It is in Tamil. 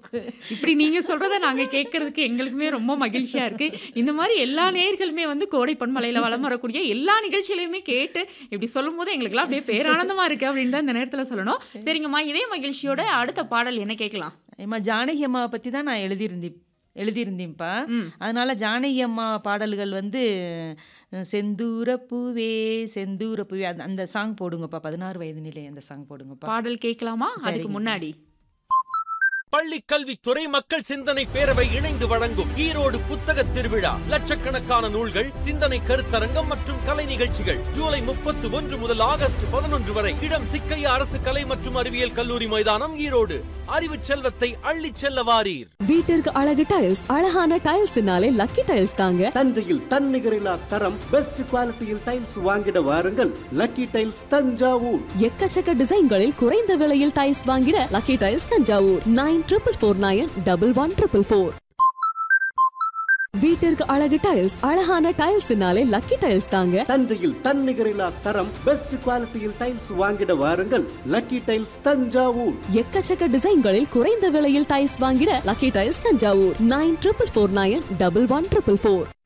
இப்படி நீங்க சொல்றத நாங்க கேட்கறதுக்கு எங்களுக்குமே ரொம்ப மகிழ்ச்சியா இருக்கு. இந்த மாரி எல்லா நேயர்களுமே வந்து கோடை பண்பலையில வலம் வரக்கூடிய எல்லா நிகழ்ச்சிகளையுமே கேட்டு இப்படி சொல்லும்போது எங்களுக்கெல்லாம் அப்படியே பேரானந்தமா இருக்கு அப்படின்னு தான் இந்த நேரத்துல சொல்லணும். சரிங்கம்மா, இதே மகிழ்ச்சியோட அடுத்த பாடல் என்ன கேட்கலாம்? ஏம்மா ஜானகி அம்மாவை பத்தி தான் நான் எழுதியிருந்தேன் எழுதியிருந்தேன்ப்பா. ம். அதனால ஜானகி அம்மா பாடல்கள் வந்து செந்தூர பூவே செந்தூர பூவே அந்த அந்த சாங் போடுங்கப்பா. 16 வயது நிலை அந்த சாங் போடுங்கப்பா. பாடல் கேட்கலாமா? அதுக்கு சரிங்கப்பா. முன்னாடி பள்ளி கல்வித்துறை மக்கள் சிந்தனை பேரவை இணைந்து வழங்கும் ஈரோடு புத்தக திருவிழா லட்சக்கணக்கான நூல்கள் சிந்தனை கருத்தரங்கம் மற்றும் கலை நிகழ்ச்சிகள் ஜூலை முப்பத்து ஒன்று முதல் ஆகஸ்ட் பதினொன்று வரை இடம் சிக்கையா அரசு கலை மற்றும் அறிவியல் கல்லூரி மைதானம் ஈரோடு அறிவு செல்வத்தை அள்ளிச் செல்ல வாரீர் வீட்டிற்கு அழகு டைல்ஸ் அழகான டைல்ஸ்னாலே லக்கி டைல்ஸ் தாங்க தஞ்சையில் தன்னிகரில்லா தரம் பெஸ்ட் குவாலிட்டியில் டைல்ஸ் வாங்கிட வாருங்கள் லக்கி டைல்ஸ் தஞ்சாவூர் எக்கச்சக்க டிசைன்களில் குறைந்த விலையில் டைல்ஸ் வாங்கிட lucky tiles Thanjavur nine triple four nine double one triple four வீட்டிற்கு அழகு டைல்ஸ் அழகான டைல்ஸ்னாலே லக்கி டைல்ஸ் தாங்க தஞ்சையில் தன்னிகரில்லா தரம் பெஸ்ட் குவாலிட்டியில் டைல்ஸ் வாங்கிட வாருங்கள் லக்கி டைல்ஸ் தஞ்சாவூர் எக்கச்சக்க டிசைன்களில் குறைந்த விலையில் டைல்ஸ் வாங்கிட lucky tiles Thanjavur nine triple four nine double one triple four